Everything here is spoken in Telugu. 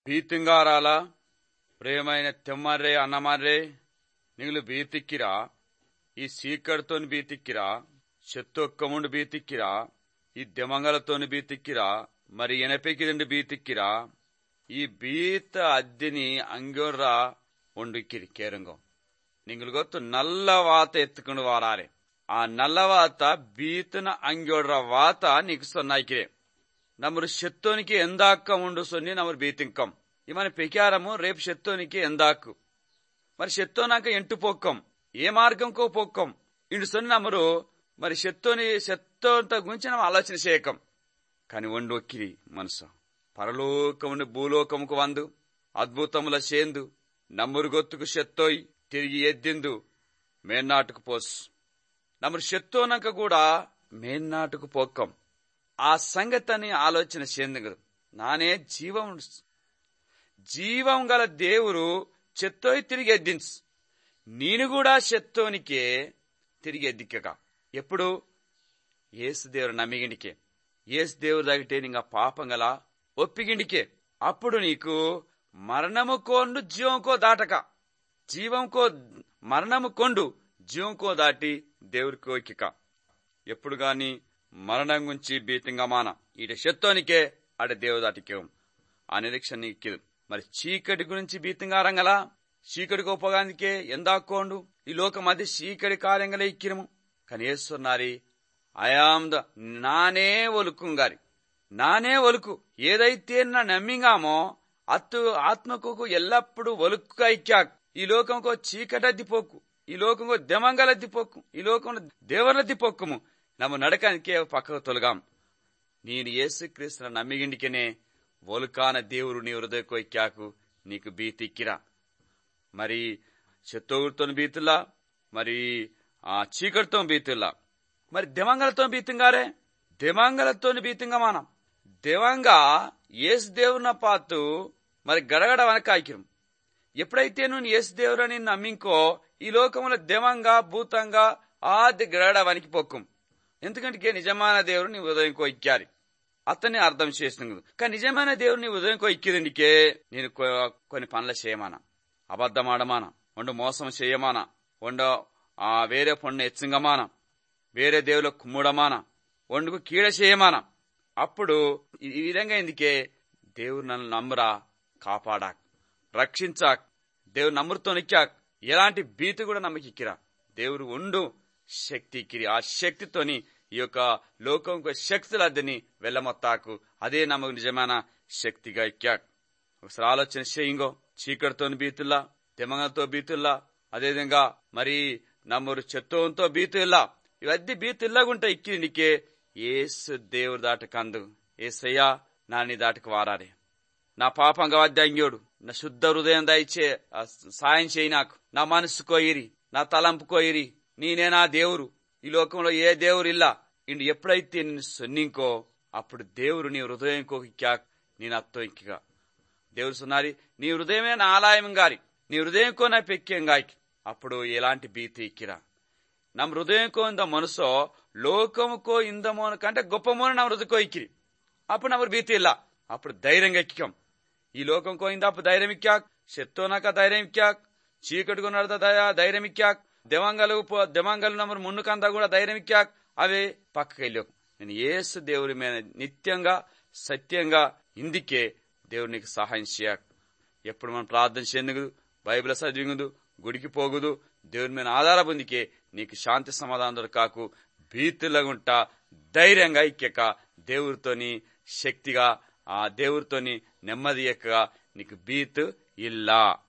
బీతింగారాల ప్రేమైన తెమ్మర్రే అన్నమర్రే నిగులు బీతిక్కిరా ఈ సీకడితోని బీతిక్కిరా చెత్తొక్కముండు బీతిక్కిరా ఈ దెమంగలతోని బీతిక్కిరా మరి ఎనపెక్కిదండి బీతిక్కిరా ఈ ಬೀತ ಅದ್ದಿನಿ ಅಂಗ್ಯೋರ್ರ ಒಂಡುಕ್ಕಿರಿ ಕೇರಂಗೋ ನಿಂಗಳು ಗೊತ್ತು ನಲ್ಲ ವಾತ ಎತ್ತುಕೊಂಡು ವಾರಾರೆ ಆ ನಲ್ಲ ವಾತ ಬೀತನ ಅಂಗ್ಯೋಡ್ರ ವಾತ నీకు సొన్నాయికిరే నమ్మరు శెత్తోనికి ఎందాక్క ఉండు సొన్ని నమ్మరు బీతింకం ఈ మన పెకారము రేపు శెత్తోనికి ఎందాకు మరి శెత్తోనాక ఎంటు పొక్కం ఏ మార్గంకో పొక్కం ఇండు సొన్ని నమ్మరు మరి శెత్తోని శెత్తోంత గురించి நம்ம ఆలోచన చేయకం కాని వండు ఒక్కిరి మనసు పరలోకముని భూలోకముకు వందు అద్భుతముల సేందు నమ్మురు గొత్తుకు శెత్తోయ్ తిరిగి ఎద్దిందు మేన్నాటుకు పోస్ నమ్మురు శెత్తోనక కూడా మేన్నాటుకు పోక్కం ఆ సంగతని ఆలోచన చేందుగదు నానే జీవం జీవం గల దేవుడు చెత్తోయ్ తిరిగి ఎద్దించు నేను కూడా చెత్తోనికే తిరిగి ఎద్దిక్కక ఎప్పుడు ఏసు దేవుడు నమ్మిగిండికే ఏసు దేవుడు తగితే నీగా పాపం గల ఒప్పిగిండికే అప్పుడు నీకు మరణము కొండు జీవంకో దాటక జీవంకో మరణము కొండు జీవంకో దాటి దేవుడికో ఎక్కిక ఎప్పుడు గాని మరణం గురించి బీతింగా మాన ఈట శత్తునికే ఆడ దేవు దాటికే ఆ నిరీక్షణ నీకు మరి చీకటి గురించి బీతింగా రంగలా చీకటి గొప్పగానికే ఎందాకోండు ఈ లోకం అది చీకటి కార్యంగల ఇక్కిరము కానీ ఏస్తున్నారి అయాం ద నానే ఒలుకుంగారి నానే ఒలుకు ఏదైతే నా నమ్మింగామో అత్తు ఆత్మకు ఎల్లప్పుడూ ఒలుకుగా ఇక్కాక్ ఈ లోకంకో చీకటద్దిపోకు ఈ లోకంకో దెమంగలద్దిపోకు ఈ లోకంలో దేవర్లద్దిపోక్కుము నమ్మ నడకానికే పక్కకు తొలగాం నేను యేసుక్రీస్తున నమ్మిగిండికనే ఒలుకాన దేవుడు నీ హృదయకో ఇక్కాకు నీకు బీతిక్కిరా మరి చెత్తోగురితో బీతుల్లా మరి ఆ చీకటితో బీతుల్లా మరి దెమంగలతో బీతింగారే దెమంగలతో బీతింగా మనం దేవంగా ఏసు దేవున పాతు మరి గడగడ వనకాకిరం ఎప్పుడైతే నువ్వు ఏసు దేవురని నమ్మింకో ఈ లోకంలో దెవంగా భూతంగా ఆది గడగడ వనికి పొక్కుం ఎందుకంటే నిజమైన దేవుడు నీ ఉదయం కో ఇక్కారి అతన్ని అర్థం చేసినందు కానీ నిజమైన దేవుడు నీ ఉదయం కో ఇక్కిదండికే నేను కొన్ని పనులు చేయమానా అబద్ధం ఆడమానా వండు మోసం చేయమానా వండు ఆ వేరే పొన్ను ఎచ్చింగమానా వేరే దేవుల కుమ్ముడమానా వండుకు కీడ చేయమానా అప్పుడు ఈ విధంగా ఎందుకే దేవుడు నన్ను నమ్మురా కాపాడాక్ రక్షించాక్ దేవుడు నమ్మురుతో నిక్కాక్ ఎలాంటి భీతి కూడా నమ్మకిక్కిరా దేవుడు ఉండు శక్తి ఇక్కిరి ఆ శక్తితోని ఈ యొక్క లోకం శక్తులద్దని వెళ్ళమొత్తాకు అదే నమ్మకు నిజమైన శక్తిగా ఇక్కాక్ ఒకసారి ఆలోచన చేయింగో చీకటితో బీతుల్లా తెమంగంతో బీతుల్లా అదేవిధంగా మరి నమ్మరు చెత్తోంతో బీతుల్లా ఇవన్నీ బీతుల్లాగుంటే ఇక్కిండికే ఏసు దేవుడు దాటకందు ఏసయ్యా నా నీ దాటకు వారారే నా పాపంగా వద్దంగ్యోడు నా శుద్ధ హృదయం దయచే సాయం చేయి నాకు నా మనసు కోయిరి నా తలంపు కోయిరి నేనే నా దేవురు ఈ లోకంలో ఏ దేవురు ఇల్లా ఇండు ఎప్పుడైతే నేను సొన్నింకో అప్పుడు దేవుడు నీ హృదయం కోకిక్కాక్ నేను అత్తో ఇంకిగా దేవుడు సున్నారి నీ హృదయమే నా ఆలయం గారి నీ హృదయం కో నా పెక్యం గాయకి అప్పుడు ఎలాంటి భీతి ఇక్కిరా ನಮ್ಮ ಹೃದಯಕ್ಕೋ ಇಂದ ಮನಸ್ಸೋ ಲೋಕಮಕ್ಕೋ ಇಂದ ಮೋನ ಕಂటే గొప్ప మోన ನಮ್ಮ హృదయకో ఇక్కిరి అప్పుడు నమ్మరు భీతి ಇಲ್ಲ అప్పుడు ధైర్యంగా ఎక్కాం ఈ లోకంకో ఇంద అప్పుడు ధైర్యం ఇక్కాక్ చెత్తోనాక ధైర్యం ఇక్కాక్ చీకటిగా నడద ధైర్యం ఇక్కాక్ దెమంగలు దెమంగలు నమ్మరు మున్నుకందా కూడా ధైర్యం ఇక్కాక్ అవి పక్కకి వెళ్ళావు నేను ఏసు దేవుడి మీద నిత్యంగా సత్యంగా ఇందుకే దేవుడు నీకు సహాయం చేయక్ ఎప్పుడు మనం ప్రార్థన చేయదు బైబిల్ చదివింగదు గుడికి పోగుదు దేవుని మీద ఆధార పొందికే నీకు శాంతి సమాధానం దొరకాకు భీతులగుంటా ధైర్యంగా ఇక్కక దేవుడితోని శక్తిగా ఆ దేవుడితోని నెమ్మది ఎక్కగా నీకు బీత్ ఇల్లా